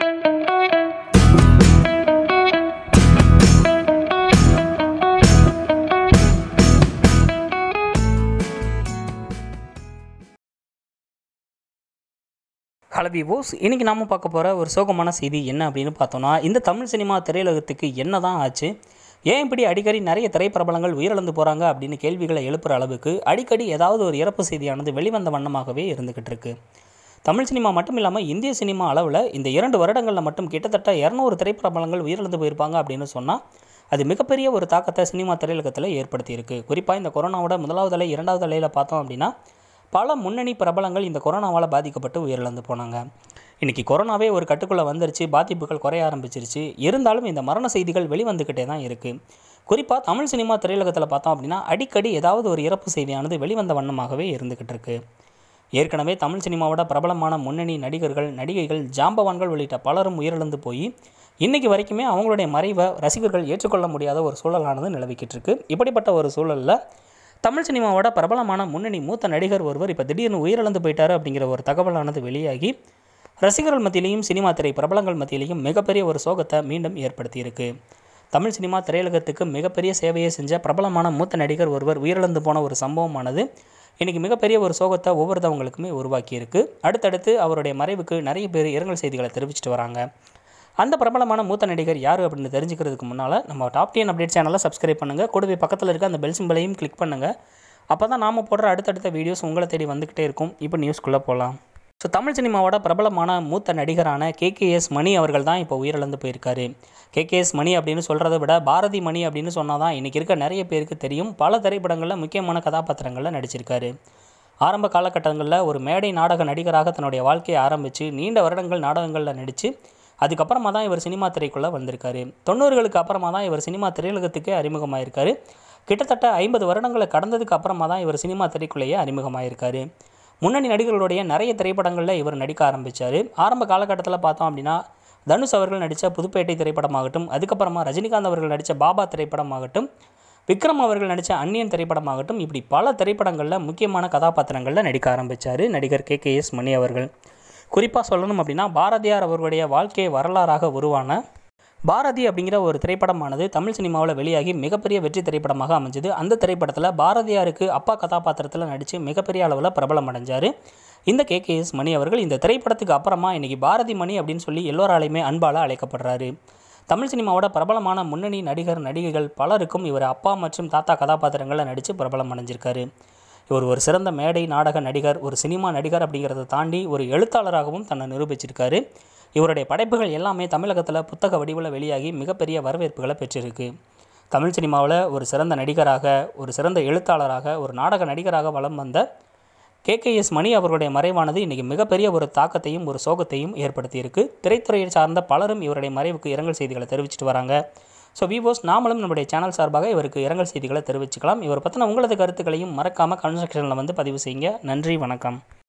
hello விவோஸ் இன்றைக்கி நாம பார்க்க போகிற ஒரு சோகமான செய்தி என்ன அப்படின்னு பார்த்தோன்னா இந்த தமிழ் சினிமா திரையுலகத்துக்கு என்ன தான் ஆச்சு ஏன் இப்படி அடிக்கடி நிறைய திரைப்பிரபலங்கள் உயிரிழந்து போகிறாங்க அப்படின்னு கேள்விகளை எழுப்புகிற அளவுக்கு அடிக்கடி ஏதாவது ஒரு இறப்பு செய்தியானது வெளிவந்த வண்ணமாகவே இருந்துக்கிட்டு இருக்கு தமிழ் சினிமா மட்டும் இல்லாமல் இந்திய சினிமா அளவில் இந்த இரண்டு வருடங்களில் மட்டும் கிட்டத்தட்ட இரநூறு திரைப்பிரபலங்கள் உயிரிழந்து போயிருப்பாங்க அப்படின்னு சொன்னால் அது மிகப்பெரிய ஒரு தாக்கத்தை சினிமா திரையுலகத்தில் ஏற்படுத்தியிருக்கு குறிப்பாக இந்த கொரோனாவோட முதலாவது அலை இரண்டாவது அலையில் பார்த்தோம் அப்படின்னா பல முன்னணி பிரபலங்கள் இந்த கொரோனாவால் பாதிக்கப்பட்டு உயிரிழந்து போனாங்க இன்றைக்கி கொரோனாவே ஒரு கட்டுக்குள்ளே வந்துருச்சு பாதிப்புகள் குறைய ஆரம்பிச்சிருச்சு இருந்தாலும் இந்த மரண செய்திகள் வெளிவந்துக்கிட்டே தான் இருக்குது குறிப்பாக தமிழ் சினிமா திரையுலகத்தில் பார்த்தோம் அப்படின்னா அடிக்கடி ஏதாவது ஒரு இறப்பு செய்தியானது வெளிவந்த வண்ணமாகவே இருந்துக்கிட்டு இருக்கு ஏற்கனவே தமிழ் சினிமாவோட பிரபலமான முன்னணி நடிகர்கள் நடிகைகள் ஜாம்பவான்கள் உள்ளிட்ட பலரும் உயிரிழந்து போய் இன்னைக்கு வரைக்குமே அவங்களுடைய மறைவை ரசிகர்கள் ஏற்றுக்கொள்ள முடியாத ஒரு சூழலானது நிலவிக்கிட்டு இருக்கு இப்படிப்பட்ட ஒரு சூழலில் தமிழ் சினிமாவோட பிரபலமான முன்னணி மூத்த நடிகர் ஒருவர் இப்போ திடீர்னு உயிரிழந்து போயிட்டாரு அப்படிங்கிற ஒரு தகவலானது வெளியாகி ரசிகர்கள் மத்தியிலையும் சினிமா திரை பிரபலங்கள் மத்தியிலையும் மிகப்பெரிய ஒரு சோகத்தை மீண்டும் ஏற்படுத்தியிருக்கு தமிழ் சினிமா திரையுலகத்துக்கு மிகப்பெரிய சேவையை செஞ்ச பிரபலமான மூத்த நடிகர் ஒருவர் உயிரிழந்து போன ஒரு சம்பவமானது இன்றைக்கி மிகப்பெரிய ஒரு சோகத்தை ஒவ்வொருத்தவங்களுக்குமே உருவாக்கியிருக்கு அடுத்தடுத்து அவருடைய மறைவுக்கு நிறைய பேர் இரங்கல் செய்திகளை தெரிவிச்சிட்டு வராங்க அந்த பிரபலமான மூத்த நடிகர் யார் அப்படின்னு தெரிஞ்சுக்கிறதுக்கு முன்னால் நம்ம டாப் டென் அப்டேட் சேனலை சப்ஸ்கிரைப் பண்ணுங்கள் கூடவே பக்கத்தில் இருக்க அந்த பெல் சிம்பளையும் கிளிக் பண்ணுங்கள் அப்போ தான் நாம் போடுற அடுத்தடுத்த வீடியோஸ் உங்களை தேடி வந்துக்கிட்டே இருக்கும் இப்போ நியூஸ்க்குள்ளே போகலாம் ஸோ தமிழ் சினிமாவோட பிரபலமான மூத்த நடிகரான கேகேஎஸ் மணி அவர்கள் தான் இப்போ உயிரிழந்து போயிருக்காரு கேகேஎஸ் மணி அப்படின்னு சொல்கிறத விட பாரதி மணி அப்படின்னு சொன்னால் தான் இன்றைக்கி இருக்க நிறைய பேருக்கு தெரியும் பல திரைப்படங்களில் முக்கியமான கதாபாத்திரங்களில் நடிச்சிருக்காரு ஆரம்ப காலகட்டங்களில் ஒரு மேடை நாடக நடிகராக தன்னுடைய வாழ்க்கையை ஆரம்பித்து நீண்ட வருடங்கள் நாடகங்களில் நடித்து அதுக்கப்புறமா தான் இவர் சினிமா திரைக்குள்ளே வந்திருக்காரு தொண்ணூறுகளுக்கு அப்புறமா தான் இவர் சினிமா திரையுலகத்துக்கே அறிமுகமாயிருக்காரு கிட்டத்தட்ட ஐம்பது வருடங்களை கடந்ததுக்கு அப்புறமா தான் இவர் சினிமா திரைக்குள்ளேயே அறிமுகமாயிருக்காரு முன்னணி நடிகர்களுடைய நிறைய திரைப்படங்களில் இவர் நடிக்க ஆரம்பித்தார் ஆரம்ப காலகட்டத்தில் பார்த்தோம் அப்படின்னா தனுஷ் அவர்கள் நடித்த புதுப்பேட்டை திரைப்படமாகட்டும் அதுக்கப்புறமா ரஜினிகாந்த் அவர்கள் நடித்த பாபா திரைப்படமாகட்டும் விக்ரம் அவர்கள் நடித்த அந்நியன் திரைப்படமாகட்டும் இப்படி பல திரைப்படங்களில் முக்கியமான கதாபாத்திரங்களில் நடிக்க ஆரம்பித்தார் நடிகர் கே கே எஸ் மணி அவர்கள் குறிப்பாக சொல்லணும் அப்படின்னா பாரதியார் அவர்களுடைய வாழ்க்கை வரலாறாக உருவான பாரதி அப்படிங்கிற ஒரு திரைப்படமானது தமிழ் சினிமாவில் வெளியாகி மிகப்பெரிய வெற்றி திரைப்படமாக அமைஞ்சது அந்த திரைப்படத்தில் பாரதியாருக்கு அப்பா கதாபாத்திரத்தில் நடித்து மிகப்பெரிய அளவில் பிரபலம் அடைஞ்சார் இந்த கே கே எஸ் மணி அவர்கள் இந்த திரைப்படத்துக்கு அப்புறமா இன்றைக்கி பாரதி மணி அப்படின்னு சொல்லி எல்லோராலையுமே அன்பால் அழைக்கப்படுறாரு தமிழ் சினிமாவோட பிரபலமான முன்னணி நடிகர் நடிகைகள் பலருக்கும் இவர் அப்பா மற்றும் தாத்தா கதாபாத்திரங்களில் நடித்து பிரபலம் அடைஞ்சிருக்காரு இவர் ஒரு சிறந்த மேடை நாடக நடிகர் ஒரு சினிமா நடிகர் அப்படிங்கிறத தாண்டி ஒரு எழுத்தாளராகவும் தன்னை நிரூபிச்சிருக்காரு இவருடைய படைப்புகள் எல்லாமே தமிழகத்தில் புத்தக வடிவில் வெளியாகி மிகப்பெரிய வரவேற்புகளை பெற்றிருக்கு தமிழ் சினிமாவில் ஒரு சிறந்த நடிகராக ஒரு சிறந்த எழுத்தாளராக ஒரு நாடக நடிகராக வலம் வந்த கேகேஎஸ் மணி அவர்களுடைய மறைவானது இன்றைக்கி மிகப்பெரிய ஒரு தாக்கத்தையும் ஒரு சோகத்தையும் ஏற்படுத்தியிருக்கு திரைத்துறையை சார்ந்த பலரும் இவருடைய மறைவுக்கு இரங்கல் செய்திகளை தெரிவிச்சிட்டு வராங்க ஸோ விவோஸ் நாமளும் நம்முடைய சேனல் சார்பாக இவருக்கு இரங்கல் செய்திகளை தெரிவிச்சுக்கலாம் இவர் பற்றின உங்களது கருத்துக்களையும் மறக்காமல் கமெண்ட் செக்ஷனில் வந்து பதிவு செய்யுங்க நன்றி வணக்கம்